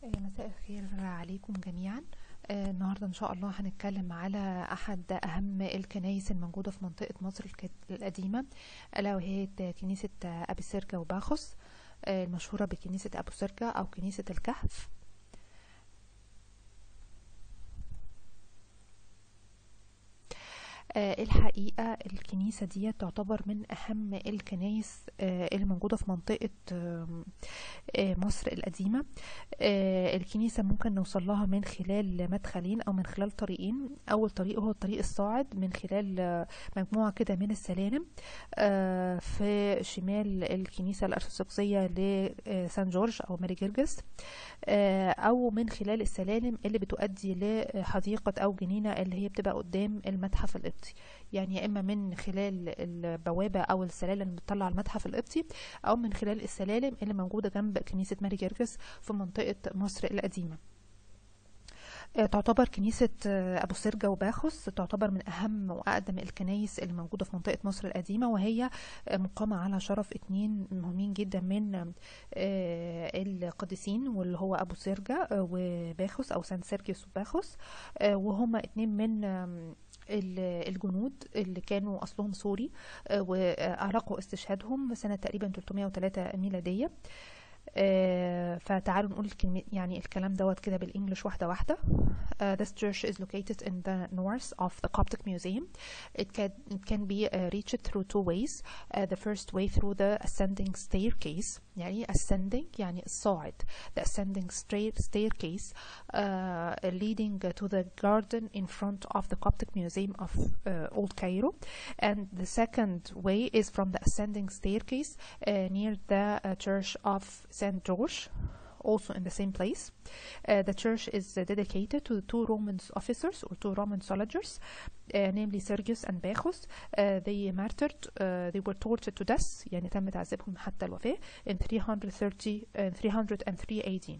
مساء الخير عليكم جميعا آه، النهاردة إن شاء الله هنتكلم على أحد أهم الكنايس الموجودة في منطقة مصر الك- القديمة ألا وهي كنيسة أبي سرجة وباخوس آه، المشهورة بكنيسة أبو سرجة أو كنيسة الكهف آه، الحقيقة الكنيسة دي تعتبر من أهم الكنايس آه، اللي موجودة في منطقة آم، آه، مصر القديمة آه، الكنيسة ممكن نوصل لها من خلال مدخلين أو من خلال طريقين أول طريق هو الطريق الصاعد من خلال آه، مجموعة كده من السلالم آه، في شمال الكنيسة الأرثوذكسية لسان جورج أو ماري جرجس آه، أو من خلال السلالم اللي بتؤدي لحديقة أو جنينة اللي هي بتبقى قدام المتحف القبطي يعني يا إما من خلال البوابة أو السلالم اللي بتطلع على المتحف القبطي أو من خلال السلالم اللي موجودة جنب كنيسة ماري جرجس في منطقة مصر القديمة آه، تعتبر كنيسة آه، أبو سرجة وباخوس تعتبر من أهم وأقدم الكنايس اللي موجودة في منطقة مصر القديمة وهي آه، مقامة على شرف اتنين مهمين جدا من آه، القديسين واللي هو أبو سرجة آه، وباخوس أو سان سيرجيوس وباخوس آه، وهما اتنين من آم، ال- الجنود اللي كانوا أصلهم سوري آه، وأعلقوا استشهادهم سنة تقريبا 303 ميلادية آه، فتعالوا نقول الكلمة يعني الكلام دوت كده بالانجلش واحدة واحدة. Uh, this church is located in the north of the Coptic Museum. It can it can be uh, reached through two ways. Uh, the first way through the ascending staircase يعني ascending يعني الصاعد. The ascending straight staircase uh, leading to the garden in front of the Coptic Museum of uh, Old Cairo. And the second way is from the ascending staircase uh, near the uh, church of St. George also in the same place. Uh, the church is uh, dedicated to the two Roman officers or two Roman soldiers, uh, namely Sergius and Bacchus. Uh, they martyred, uh, they were tortured to death, يعني تم تعذيبهم حتى الوفاة in 330 uh, 303 AD.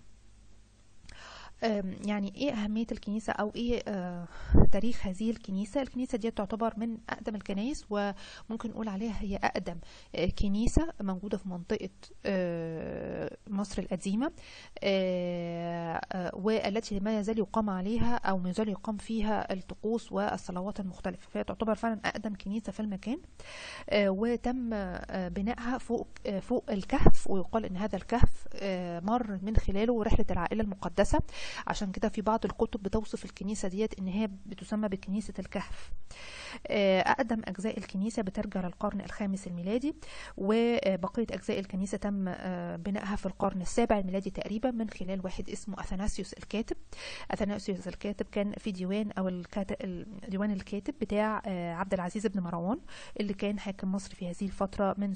أم، يعني ايه اهمية الكنيسة او ايه آه، تاريخ هذه الكنيسة الكنيسة دي تعتبر من اقدم الكنائس وممكن نقول عليها هي اقدم آه، كنيسة موجودة في منطقة آه، مصر القديمة آه، آه، والتي ما يزال يقام عليها او ما يزال يقام فيها الطقوس والصلوات المختلفة فهي تعتبر فعلا اقدم كنيسة في المكان آه، وتم آه، بنائها فوق آه، فوق الكهف ويقال ان هذا الكهف آه، مر من خلاله رحلة العائلة المقدسة عشان كده في بعض الكتب بتوصف الكنيسة ديت ان هي بتسمى بكنيسة الكهف آه، اقدم اجزاء الكنيسة بترجع للقرن الخامس الميلادي وبقية اجزاء الكنيسة تم آه، بنائها في القرن السابع الميلادي تقريبا من خلال واحد اسمه اثناسيوس الكاتب اثناسيوس الكاتب كان في ديوان او الكاتب ديوان الكاتب بتاع آه، عبد العزيز بن مروان اللي كان حاكم مصر في هذه الفترة من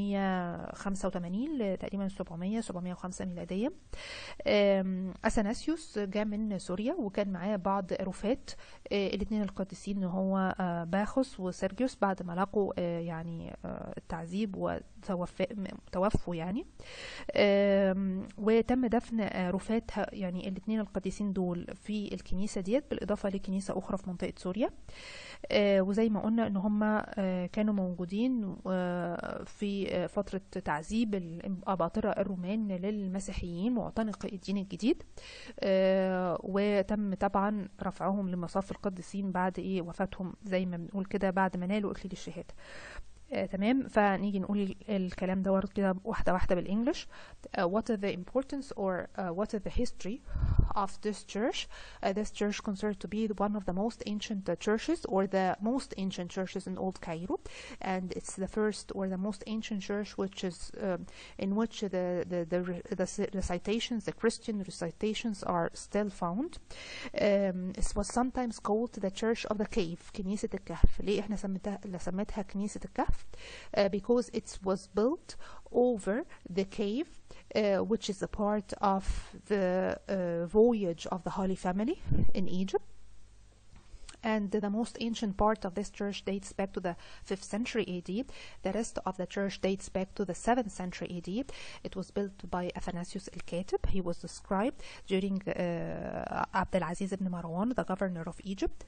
685 لتقريبا 700 705 ميلادية آم، اثناسيوس جاء من سوريا وكان معاه بعض رفات الاثنين القديسين هو آه، باخوس وسيرجيوس بعد ما لقوا آه، يعني آه، التعذيب وتوفوا يعني آم، وتم دفن آه، رفات ه- يعني الاثنين القديسين دول في الكنيسة ديت بالإضافة لكنيسة أخرى في منطقة سوريا آه، وزي ما قلنا ان هم آه، كانوا موجودين آه، في آه، فترة تعذيب الأباطرة الرومان للمسيحيين معتنقي الدين الجديد آه، وتم طبعا رفعهم لمصاف القديسين بعد ايه وفاتهم زي ما بنقول كده بعد ما نالوا اكليل الشهاده آه، تمام فنيجي نقول ال- الكلام ده ورد كده واحده واحده بالانجلش uh, what is the importance or uh, what is the history of this church uh, this church considered to be one of the most ancient uh, churches or the most ancient churches in old Cairo and it's the first or the most ancient church which is um, in which the the, the re- the s- recitations the Christian recitations are still found um, it was sometimes called the church of the cave كنيسة الكهف ليه احنا سميتها سميتها كنيسة الكهف uh, because it was built over the cave uh, which is a part of the uh, voyage of the Holy Family in Egypt and the most ancient part of this church dates back to the 5th century AD. The rest of the church dates back to the 7th century AD. It was built by Athanasius al-Katib. He was the scribe during uh, Abdul Aziz ibn Marwan, the governor of Egypt.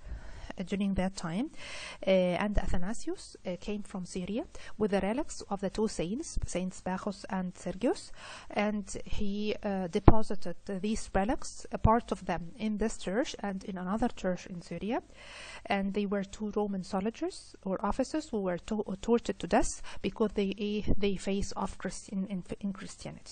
uh, during that time. Uh, and Athanasius uh, came from Syria with the relics of the two saints, Saints Bacchus and Sergius, and he uh, deposited these relics, a part of them, in this church and in another church in Syria. And they were two Roman soldiers or officers who were to- tortured to death because they they face off Christian in, in Christianity.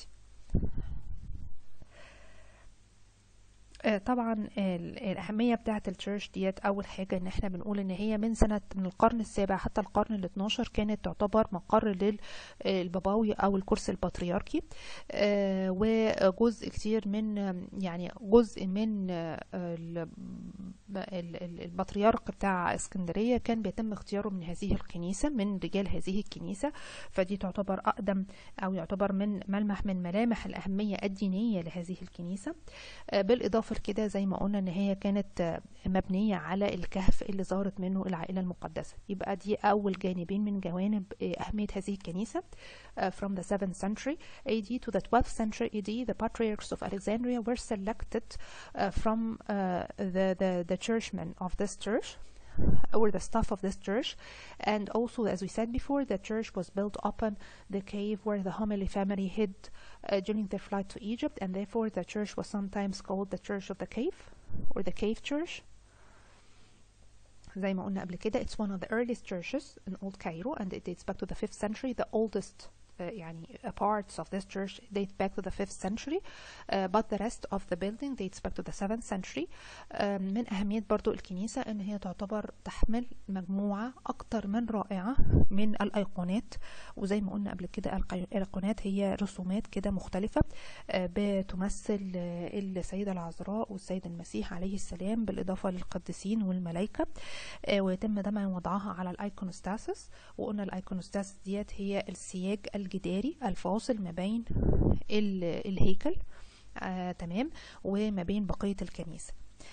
آه، طبعا ال- الأهمية بتاعة التشيرش ديت أول حاجة إن إحنا بنقول إن هي من سنة من القرن السابع حتى القرن ال 12 كانت تعتبر مقر للباباوي أو الكرسي البطريركي آه، وجزء كتير من يعني جزء من آه، ال- ال- ال- البطريرك بتاع اسكندرية كان بيتم اختياره من هذه الكنيسة من رجال هذه الكنيسة فدي تعتبر أقدم أو يعتبر من ملمح من ملامح الأهمية الدينية لهذه الكنيسة آه، بالإضافة لكده زي ما قلنا إن هي كانت آه، مبنية على الكهف اللي ظهرت منه العائلة المقدسة يبقى دي أول جانبين من جوانب آه، أهمية هذه الكنيسة uh, from the 7th century AD to the 12th century AD, the patriarchs of Alexandria were selected uh, from uh, the, the, the churchmen of this church or the staff of this church. And also, as we said before, the church was built upon the cave where the Homily family hid uh, during their flight to Egypt, and therefore the church was sometimes called the Church of the Cave or the Cave Church. زي ما قلنا قبل كده it's one of the earliest churches in old Cairo and it dates back to the 5th century the oldest uh, يعني uh, parts of this church date back to the 5th century uh, but the rest of the building dates back to the 7th century um, من أهمية برضو الكنيسة إن هي تعتبر تحمل مجموعة أكتر من رائعة من الأيقونات وزي ما قلنا قبل كده القي- الأيقونات هي رسومات كده مختلفة آه، بتمثل آه، السيدة العذراء والسيد المسيح عليه السلام بالإضافة للقديسين والملائكة آه، ويتم دمج وضعها على الايكونوستاسيس وقلنا الايكونوستاسيس ديت هي السياج الجداري الفاصل ما بين ال- الهيكل آه تمام وما بين بقية الكنيسة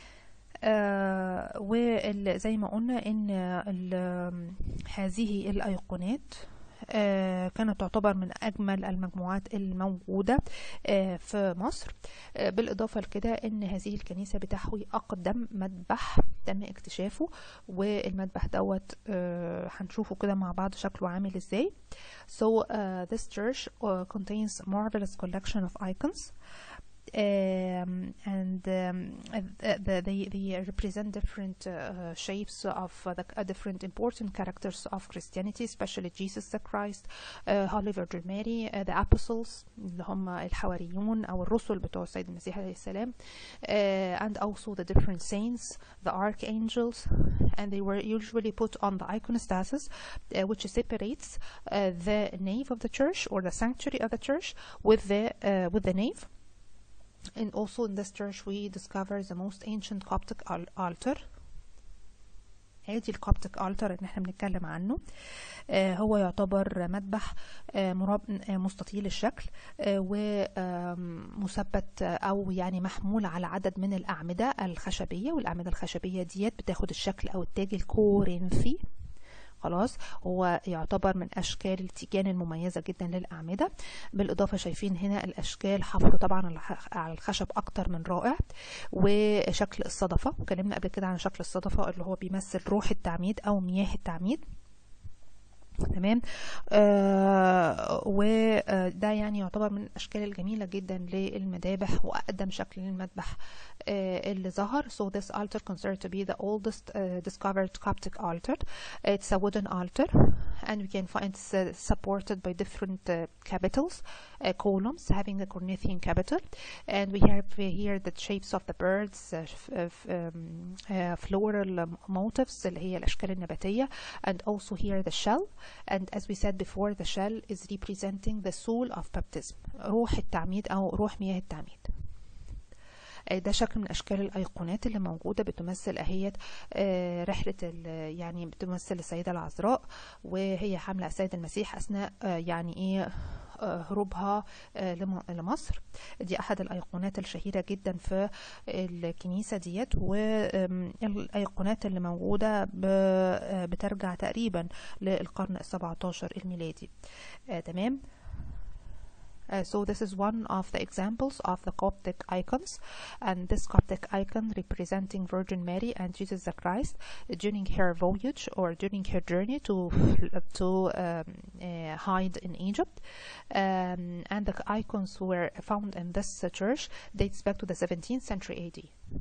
آه وزي ما قلنا ان ال- هذه الايقونات آه، كانت تعتبر من أجمل المجموعات الموجودة آه، في مصر آه، بالإضافة لكده أن هذه الكنيسة بتحوي أقدم مذبح تم اكتشافه والمذبح دوت آه، هنشوفه كده مع بعض شكله عامل ازاي So uh, this church uh, contains marvelous collection of icons um, and um, uh, the, they, they represent different uh, shapes of uh, the uh, different important characters of Christianity, especially Jesus the Christ, uh, Holy Virgin Mary, uh, the apostles اللي هم الحواريون أو الرسل بتوع السيد المسيح عليه السلام, uh, and also the different saints, the archangels, and they were usually put on the iconostasis, uh, which separates uh, the nave of the church or the sanctuary of the church with the uh, with the nave. And also in this church we discover the most ancient Coptic al- altar ادي الكوبتيك التر اللي احنا بنتكلم عنه آه هو يعتبر مذبح آه مراب- آه مستطيل الشكل آه ومثبت او يعني محمول على عدد من الاعمده الخشبيه والاعمده الخشبيه ديت بتاخد الشكل او التاج الكورنثي خلاص هو يعتبر من اشكال التيجان المميزه جدا للاعمده بالاضافه شايفين هنا الاشكال حفر طبعا على الخ- على الخشب اكتر من رائع وشكل الصدفه وكلمنا قبل كده عن شكل الصدفه اللي هو بيمثل روح التعميد او مياه التعميد تمام آه وده يعني يعتبر من الاشكال الجميله جدا للمذابح واقدم شكل للمذبح آه اللي ظهر so this altar considered to be the oldest uh, discovered Coptic altar it's a wooden altar and we can find it's uh, supported by different uh, capitals uh, columns having a Corinthian capital and we have here the shapes of the birds uh, f- f- um, uh, floral motifs اللي هي الاشكال النباتيه and also here the shell and as we said before the shell is representing the soul of baptism روح التعميد او روح مياه التعميد آه، ده شكل من اشكال الايقونات اللي موجوده بتمثل اهيت آه، رحله ال- يعني بتمثل السيده العذراء وهي حامله السيد المسيح اثناء آه، يعني ايه آه، هروبها آه، لم- لمصر دي احد الايقونات الشهيره جدا في الكنيسه ديت والايقونات اللي موجوده ب- آه، بترجع تقريبا للقرن ال17 الميلادي آه، تمام Uh, so this is one of the examples of the Coptic icons and this Coptic icon representing Virgin Mary and Jesus the Christ during her voyage or during her journey to to um, uh, hide in Egypt um, and the icons were found in this uh, church dates back to the 17th century AD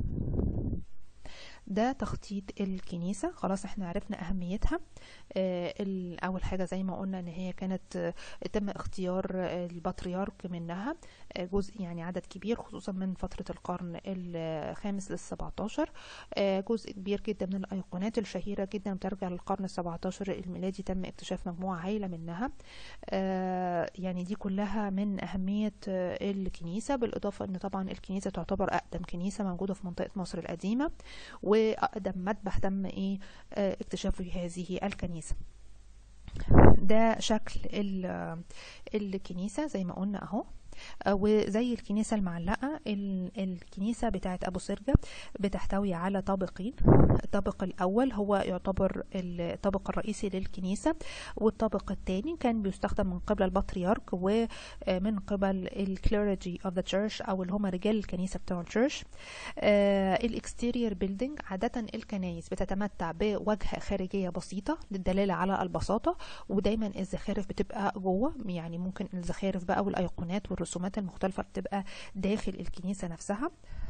ده تخطيط الكنيسة خلاص احنا عرفنا أهميتها آه أول حاجة زي ما قلنا إن هي كانت آه تم اختيار آه البطريرك منها آه جزء يعني عدد كبير خصوصا من فترة القرن الخامس للسبعتاشر آه جزء كبير جدا من الأيقونات الشهيرة جدا بترجع للقرن السبعتاشر الميلادي تم اكتشاف مجموعة هائلة منها آه يعني دي كلها من أهمية آه الكنيسة بالإضافة إن طبعا الكنيسة تعتبر أقدم كنيسة موجودة في منطقة مصر القديمة وأقدم مذبح تم إيه آه اكتشافه هذه الكنيسة ده شكل الكنيسة زي ما قلنا أهو وزي الكنيسة المعلقة الكنيسة بتاعت أبو سرجة بتحتوي على طابقين الطابق الأول هو يعتبر الطابق الرئيسي للكنيسة والطابق الثاني كان بيستخدم من قبل البطريرك ومن قبل الكليرجي اوف ذا تشيرش أو اللي هم رجال الكنيسة بتوع التشيرش الاكستيرير بيلدينج عادة الكنايس بتتمتع بواجهة خارجية بسيطة للدلالة على البساطة ودايما الزخارف بتبقى جوه يعني ممكن الزخارف بقى والأيقونات والرسومات المختلفة بتبقى داخل الكنيسة نفسها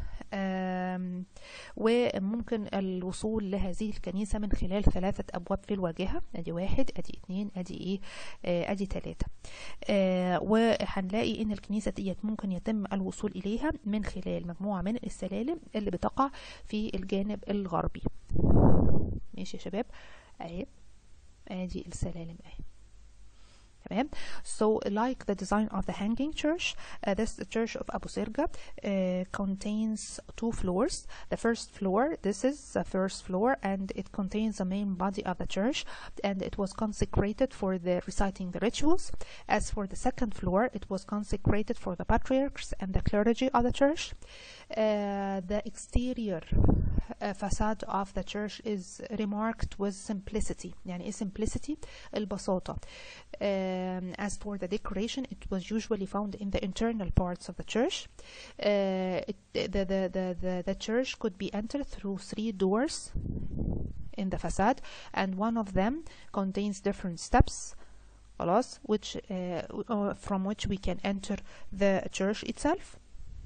وممكن الوصول لهذه الكنيسة من خلال ثلاثة أبواب في الواجهة أدي واحد أدي اتنين أدي إيه أدي تلاتة وهنلاقي إن الكنيسة ديت ممكن يتم الوصول إليها من خلال مجموعة من السلالم اللي بتقع في الجانب الغربي ماشي يا شباب أهي أدي السلالم أهي تمام so like the design of the hanging church uh, this church of Abu Sirga uh, contains two floors the first floor this is the first floor and it contains the main body of the church and it was consecrated for the reciting the rituals as for the second floor it was consecrated for the patriarchs and the clergy of the church uh, the exterior uh, facade of the church is remarked with simplicity يعني ايه simplicity البساطة um, as for the decoration it was usually found in the internal parts of the church uh, it, the, the, the, the, the church could be entered through three doors in the facade and one of them contains different steps خلاص which uh, from which we can enter the church itself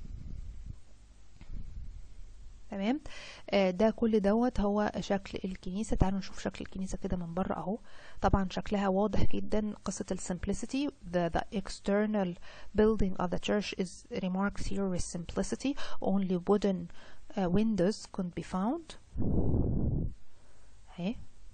تمام آه ده كل دوت هو شكل الكنيسة تعالوا نشوف شكل الكنيسة كده من بره اهو طبعا شكلها واضح جدا قصة السمبlicity the, the external building of the church is remarked here with simplicity only wooden uh, windows could be found اهي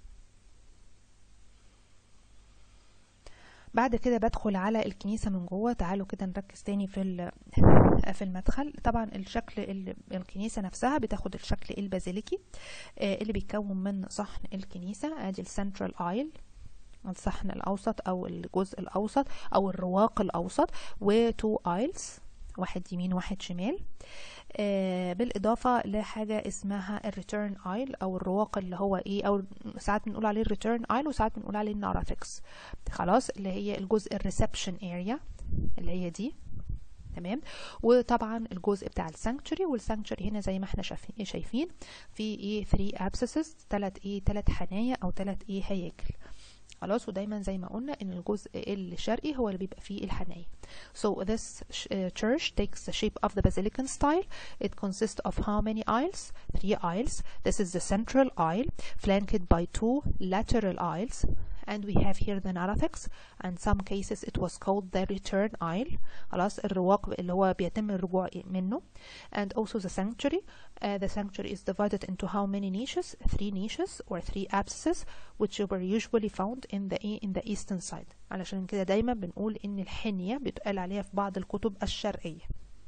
بعد كده بدخل على الكنيسة من جوه تعالوا كده نركز تاني في في المدخل طبعا الشكل الكنيسة نفسها بتاخد الشكل البازيليكي اللي بيتكون من صحن الكنيسة ادي السنترال ايل الصحن الاوسط او الجزء الاوسط او الرواق الاوسط وتو ايلز واحد يمين واحد شمال آه بالإضافة لحاجة اسمها الريتيرن ايل أو الرواق اللي هو إيه أو ساعات بنقول عليه الريتيرن ايل وساعات بنقول عليه النارافيكس خلاص اللي هي الجزء الريسبشن اريا اللي هي دي تمام وطبعا الجزء بتاع السانكتوري والسانكتوري هنا زي ما احنا شايفين شايفين في ايه 3 ابسسز ثلاث ايه ثلاث حنايا او ثلاث ايه هياكل خلاص ودايما زي ما قلنا ان الجزء الشرقي هو اللي بيبقى فيه الحنايا so this uh, church takes the shape of the basilican style it consists of how many aisles three aisles this is the central aisle flanked by two lateral aisles and we have here the narthex and some cases it was called the return aisle خلاص الرواق اللي هو بيتم الرجوع منه and also the sanctuary uh, the sanctuary is divided into how many niches three niches or three abscesses which were usually found in the in the eastern side علشان كده دايما بنقول ان الحنية بيتقال عليها في بعض الكتب الشرقية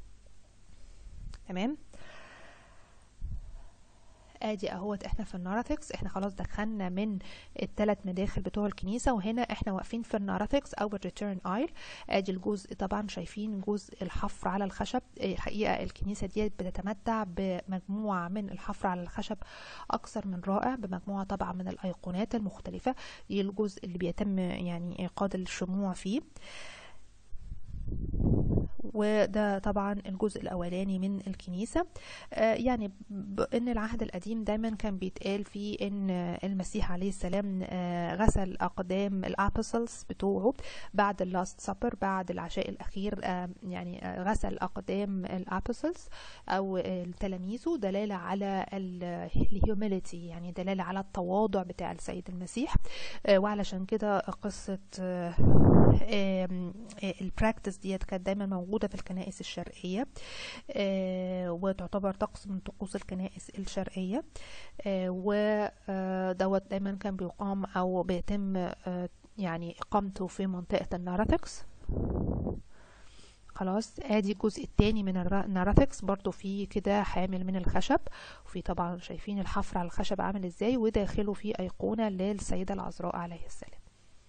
تمام ادي اهوت احنا في النارثكس احنا خلاص دخلنا من الثلاث مداخل بتوع الكنيسه وهنا احنا واقفين في النارثكس او الريتيرن ايل ادي الجزء طبعا شايفين جزء الحفر على الخشب الحقيقه الكنيسه دي بتتمتع بمجموعه من الحفر على الخشب اكثر من رائع بمجموعه طبعا من الايقونات المختلفه دي الجزء اللي بيتم يعني ايقاد الشموع فيه وده طبعا الجزء الأولاني من الكنيسة آه، يعني بأن العهد القديم دايما كان بيتقال فيه أن المسيح عليه السلام آه، غسل أقدام الأبوسلز بتوعه بعد اللاست سابر بعد العشاء الأخير آه، يعني آه، غسل أقدام الأبوسلز أو تلاميذه دلالة على الهيوميليتي يعني دلالة على التواضع بتاع السيد المسيح آه، وعلشان كده قصة آه، آم، آه، البراكتس ديت كانت دايما موجودة في الكنائس الشرقية آه، وتعتبر طقس من طقوس الكنائس الشرقية آه، ودوت دايما كان بيقام أو بيتم آه، يعني إقامته في منطقة النارثكس خلاص ادي الجزء التاني من الر- النارثكس برضو فيه كده حامل من الخشب وفي طبعا شايفين الحفر على الخشب عامل ازاي وداخله فيه أيقونة للسيدة العذراء عليه السلام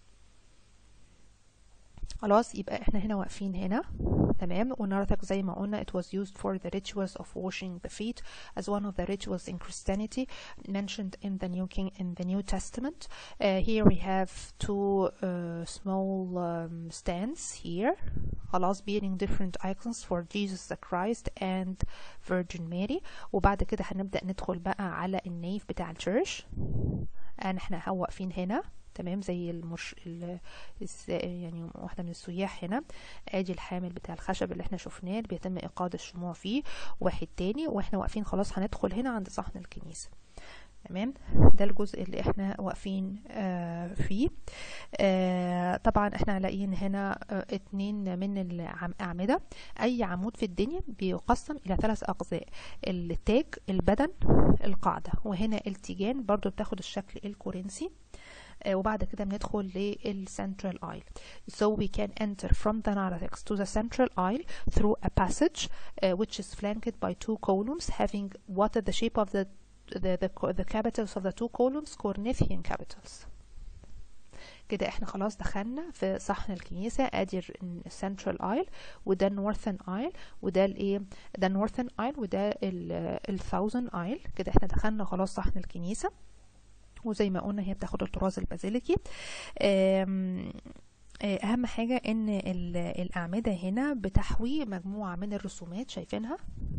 خلاص يبقى احنا هنا واقفين هنا تمام والنارثك زي ما قلنا it was used for the rituals of washing the feet as one of the rituals in Christianity mentioned in the New King in the New Testament. Uh, here we have two uh, small um, stands here خلاص bearing different icons for Jesus the Christ and Virgin Mary وبعد كده هنبدأ ندخل بقى على النيف بتاع الشيرش انا احنا واقفين هنا تمام زي المش... ال... الس... يعني واحدة من السياح هنا ادي الحامل بتاع الخشب اللي احنا شفناه اللي بيتم ايقاد الشموع فيه واحد تاني واحنا واقفين خلاص هندخل هنا عند صحن الكنيسة تمام ده الجزء اللي احنا واقفين آه فيه آه طبعا احنا لاقيين هنا آه اتنين من الأعمدة أي عمود في الدنيا بيقسم إلى ثلاث أجزاء التاج البدن القاعدة وهنا التيجان برضو بتاخد الشكل الكورنثي آه، وبعد كده بندخل للcentral aisle so we can enter from the narthex to the central aisle through a passage uh, which is flanked by two columns having what is the shape of the the, the, the capitals of the two columns Corinthian capitals كده احنا خلاص دخلنا في صحن الكنيسة ادي السنترال ايل وده النورثن ايل وده الايه ده النورثن ايل وده الثاوزن ايل كده احنا دخلنا خلاص صحن الكنيسة وزي ما قلنا هي بتاخد الطراز البازيليكي آم، آه، اهم حاجة ان ال- الاعمدة هنا بتحوي مجموعة من الرسومات شايفينها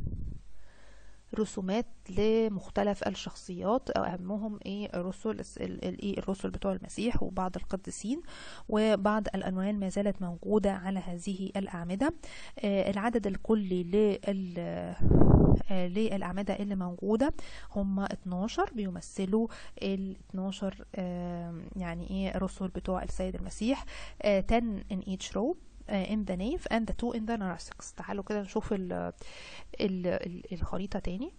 رسومات لمختلف الشخصيات او اهمهم ايه الرسل الس- ال- ال- ايه الرسل بتوع المسيح وبعض القديسين وبعض الالوان ما زالت موجوده على هذه الاعمده آه، العدد الكلي لل آه، للأعمدة اللي موجودة هم 12 بيمثلوا ال 12 آه، يعني ايه رسل بتوع السيد المسيح آه، 10 in each row آه، in the nave and the two in the narthex تعالوا كده نشوف ال ال ال الخريطة تاني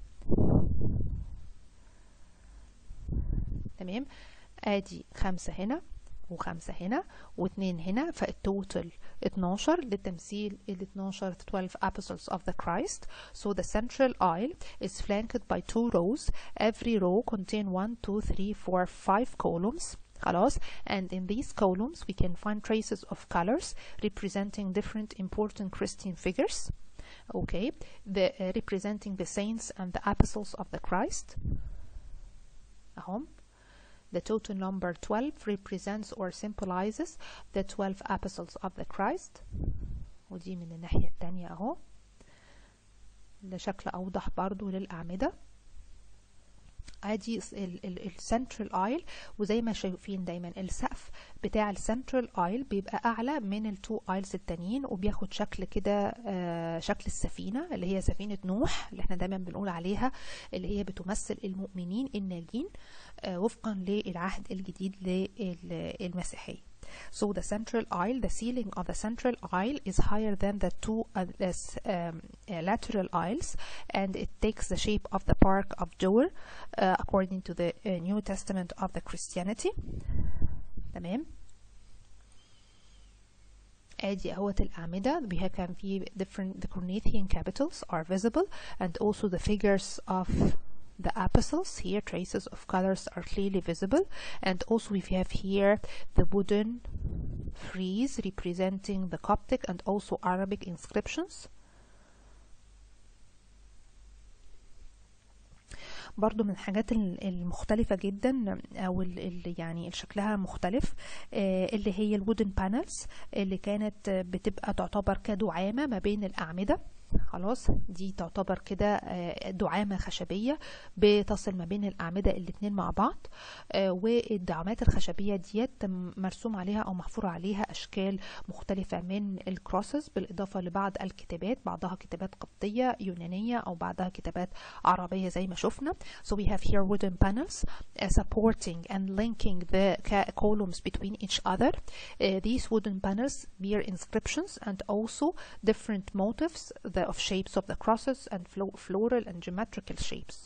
تمام ادي خمسة هنا وخمسة هنا واتنين هنا فالتوتال 12 لتمثيل ال 12 12 apostles of the Christ so the central aisle is flanked by two rows every row contain 1 2 3 4 5 columns خلاص and in these columns we can find traces of colors representing different important Christian figures okay the uh, representing the saints and the apostles of the Christ أهم The total number 12 represents or symbolizes the 12 apostles of the Christ ودي من الناحية التانية اهو ده شكل أوضح برضو للأعمدة ادي السنترال ايل وزي ما شايفين دايما السقف بتاع السنترال ايل بيبقى اعلى من التو ايلز التانيين وبياخد شكل كده آه، شكل السفينه اللي هي سفينه نوح اللي احنا دايما بنقول عليها اللي هي بتمثل المؤمنين الناجين آه، وفقا للعهد الجديد للمسيحيه So the central aisle, the ceiling of the central aisle is higher than the two uh, less, um, uh, lateral aisles, and it takes the shape of the Park of Dover, uh, according to the uh, New Testament of the Christianity. تمام ادي اهوت الاعمده بها كان في different the Corinthian capitals are visible and also the figures of the apostles here traces of colors are clearly visible and also we have here the wooden frieze representing the Coptic and also Arabic inscriptions برضو من الحاجات ال- المختلفة جدا او ال- ال- يعني اللي شكلها مختلف آه، اللي هي الوودن بانلز اللي كانت بتبقى تعتبر كدعامة ما بين الأعمدة خلاص دي تعتبر كده آه، دعامة خشبية بتصل ما بين الأعمدة الاتنين مع بعض آه، والدعامات الخشبية ديت مرسوم عليها أو محفور عليها أشكال مختلفة من الكروسز بالإضافة لبعض الكتابات بعضها كتابات قبطية يونانية أو بعضها كتابات عربية زي ما شفنا so we have here wooden panels uh, supporting and linking the ca- columns between each other uh, these wooden panels bear inscriptions and also different motifs the, of shapes of the crosses and flo- floral and geometrical shapes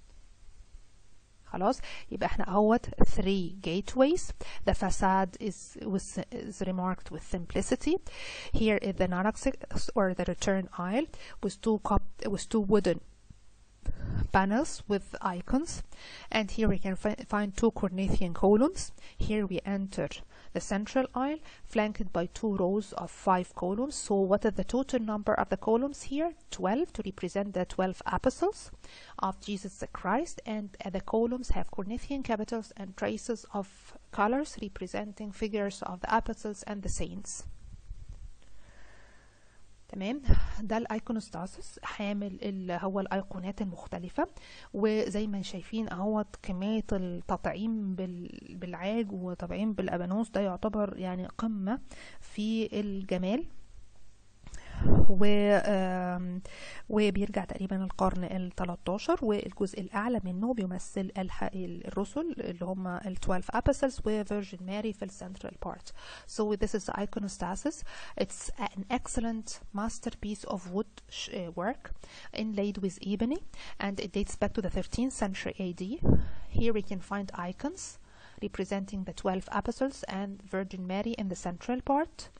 خلاص يبقى احنا اهوت three gateways the facade is, was, is remarked with simplicity here is the Naraxis or the return aisle with two cup with two wooden panels with icons and here we can fi find two Corinthian columns here we enter the central aisle flanked by two rows of five columns so what is the total number of the columns here 12 to represent the 12 apostles of Jesus Christ and uh, the columns have Corinthian capitals and traces of colors representing figures of the apostles and the saints تمام ده الايكونوستاسيس حامل اللي هو الايقونات المختلفة وزي ما شايفين اهوت كمية التطعيم بال- بالعاج وتطعيم بالابانوس ده يعتبر يعني قمة في الجمال و آم، وبيرجع تقريبا القرن ال 13 والجزء الأعلى منه بيمثل الح- الرسل اللي هم ال 12 apostles و Virgin Mary في ال central part. So this is the iconostasis. It's an excellent masterpiece of wood sh- uh, work inlaid with ebony and it dates back to the 13th century AD. Here we can find icons representing the 12 apostles and Virgin Mary in the central part.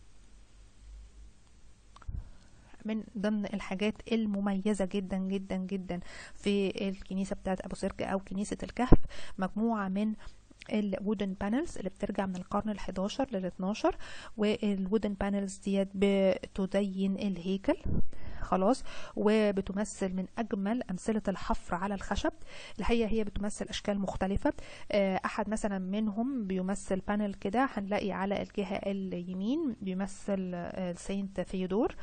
من ضمن الحاجات المميزة جدا جدا جدا في الكنيسة بتاعت أبو سرجة أو كنيسة الكهف مجموعة من الوودن بانلز اللي بترجع من القرن ال 11 لل 12 والوودن بانلز ديت بتزين الهيكل خلاص وبتمثل من اجمل امثله الحفر على الخشب الحقيقه هي بتمثل اشكال مختلفه آه، احد مثلا منهم بيمثل بانل كده هنلاقي على الجهه اليمين بيمثل آه، سينت ثيودور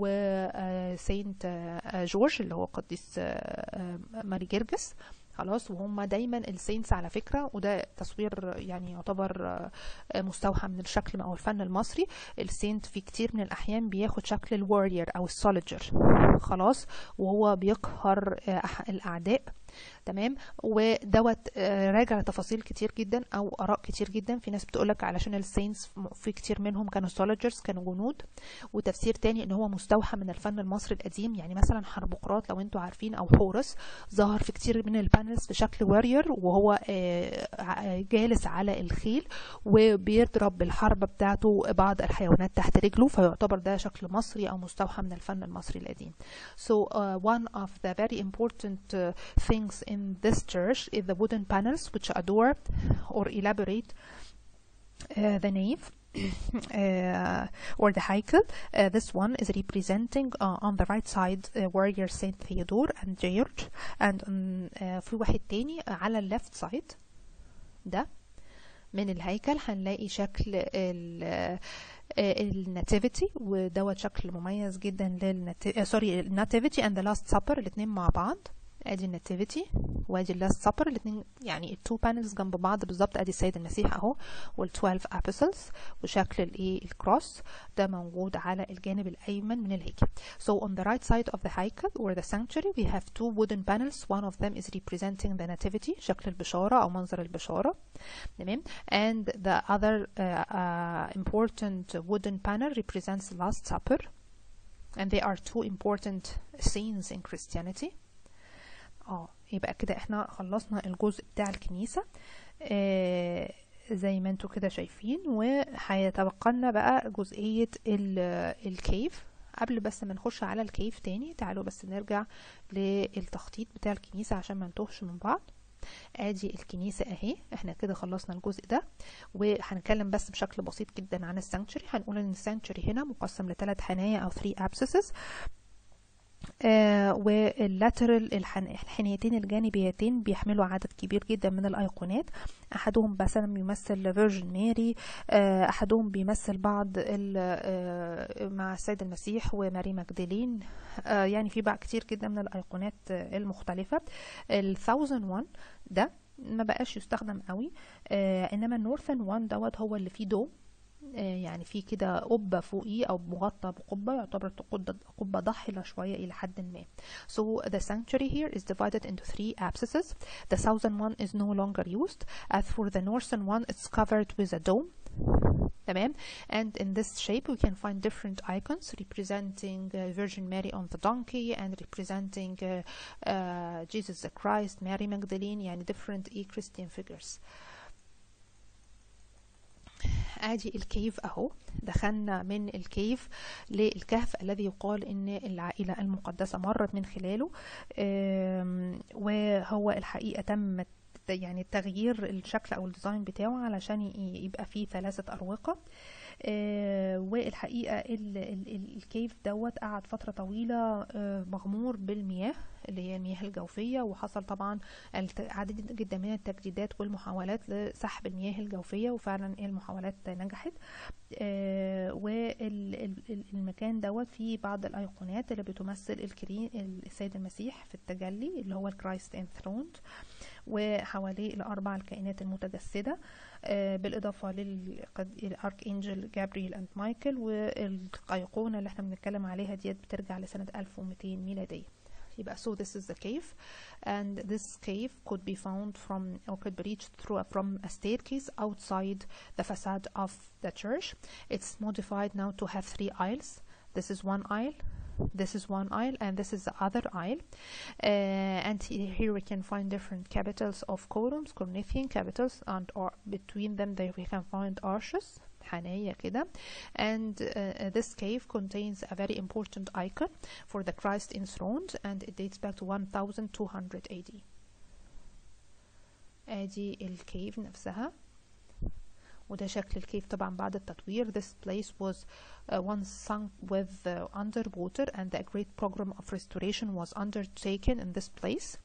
وسينت جورج اللي هو قديس آه، آه، ماري جرجس خلاص وهم دايما السينتس على فكره وده تصوير يعني يعتبر آه، آه، مستوحى من الشكل او الفن المصري السينت في كتير من الاحيان بياخد شكل الوارير او السولجر خلاص وهو بيقهر آه، أح- الاعداء تمام ودوت آه، راجع لتفاصيل كتير جدا او اراء كتير جدا في ناس بتقولك علشان السينس في كتير منهم كانوا سولجرز كانوا جنود وتفسير تاني ان هو مستوحى من الفن المصري القديم يعني مثلا حربقراط لو انتوا عارفين او حورس ظهر في كتير من البانلز في شكل وارير وهو آه، ع- جالس على الخيل وبيضرب بالحربة بتاعته بعض الحيوانات تحت رجله فيعتبر ده شكل مصري او مستوحى من الفن المصري القديم so uh, one of the very important uh, things in this church is the wooden panels which adore or elaborate uh, the nave uh, or the heikel. Uh, this one is representing uh, on the right side uh, warrior Saint Theodore and George and um, uh, في واحد تاني على ال left side ده من الهيكل هنلاقي شكل ال الناتيفيتي ودوت شكل مميز جدا لل سوري الناتيفيتي and the last supper الاتنين مع بعض ادي الناتيفيتي وادي اللاست سابر الاتنين يعني التو بانلز جنب بعض بالظبط ادي السيد المسيح اهو وال12 ابيسلز وشكل الايه الكروس ده موجود على الجانب الايمن من الهيكل so on the right side of the heikel or the sanctuary we have two wooden panels one of them is representing the nativity شكل البشارة او منظر البشارة تمام and the other uh, uh, important wooden panel represents the last supper and they are two important scenes in Christianity اه يبقى كده احنا خلصنا الجزء بتاع الكنيسة آه زي ما انتوا كده شايفين وهيتبقى لنا بقى جزئية ال- الكيف قبل بس ما نخش على الكيف تاني تعالوا بس نرجع للتخطيط بتاع الكنيسة عشان ما نتوهش من بعض ادي الكنيسة اهي احنا كده خلصنا الجزء ده وهنتكلم بس بشكل بسيط جدا عن السانكتشري هنقول ان السانكتشري هنا مقسم لثلاث حنايا او 3 abscesses آه واللاترال الحنيتين الجانبيتين بيحملوا عدد كبير جدا من الأيقونات أحدهم مثلا بيمثل فيرجن ماري آه أحدهم بيمثل بعض آه مع السيد المسيح وماري مجدلين آه يعني في بقى كتير جدا من الأيقونات المختلفة ال 1001 ده ما بقاش يستخدم قوي آه انما النورثن وان دوت هو اللي فيه دو يعني في كده قبة فوقيه أو مغطى بقبة يعتبر قبة ضحلة شوية إلى حد ما. So the sanctuary here is divided into three abscesses. The southern one is no longer used. As for the northern one, it's covered with a dome. تمام and in this shape we can find different icons representing uh, Virgin Mary on the donkey and representing uh, uh, Jesus the Christ Mary Magdalene يعني different e Christian figures ادي الكيف اهو دخلنا من الكيف للكهف الذي يقال ان العائلة المقدسة مرت من خلاله وهو الحقيقة تم يعني تغيير الشكل او الديزاين بتاعه علشان يبقى فيه ثلاثة اروقة آه والحقيقة ال ال الكيف دوت قعد فترة طويلة آه مغمور بالمياه اللي هي المياه الجوفية وحصل طبعا عدد جدا من التجديدات والمحاولات لسحب المياه الجوفية وفعلا المحاولات نجحت آه والمكان دوت فيه بعض الأيقونات اللي بتمثل الكريم السيد المسيح في التجلي اللي هو الكرايست انثرونed وحواليه الأربع الكائنات المتجسدة بالإضافة للأرك إنجل جابريل أند مايكل والأيقونة اللي احنا بنتكلم عليها ديت بترجع لسنة 1200 ميلادية يبقى so this is the cave and this cave could be found from or could be reached through a, from a staircase outside the facade of the church it's modified now to have three aisles this is one aisle this is one aisle and this is the other aisle uh, and here we can find different capitals of columns Corinthian capitals and or between them there we can find arches حناية كده and uh, this cave contains a very important icon for the Christ enthroned and it dates back to 1200 AD ادي الكيف نفسها وده شكل الكيف طبعا بعد التطوير this place was uh, once sunk with uh, underwater and a great program of restoration was undertaken in this place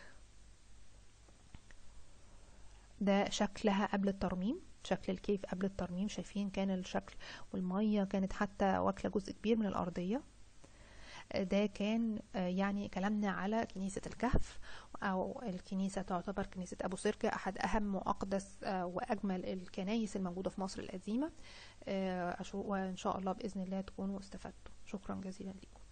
ده شكلها قبل الترميم شكل الكيف قبل الترميم شايفين كان الشكل والمية كانت حتى واكلة جزء كبير من الأرضية ده كان يعني كلامنا على كنيسة الكهف أو الكنيسة تعتبر كنيسة أبو سركة أحد أهم وأقدس وأجمل الكنايس الموجودة في مصر القديمة وإن شاء الله بإذن الله تكونوا استفدتوا شكرا جزيلا لكم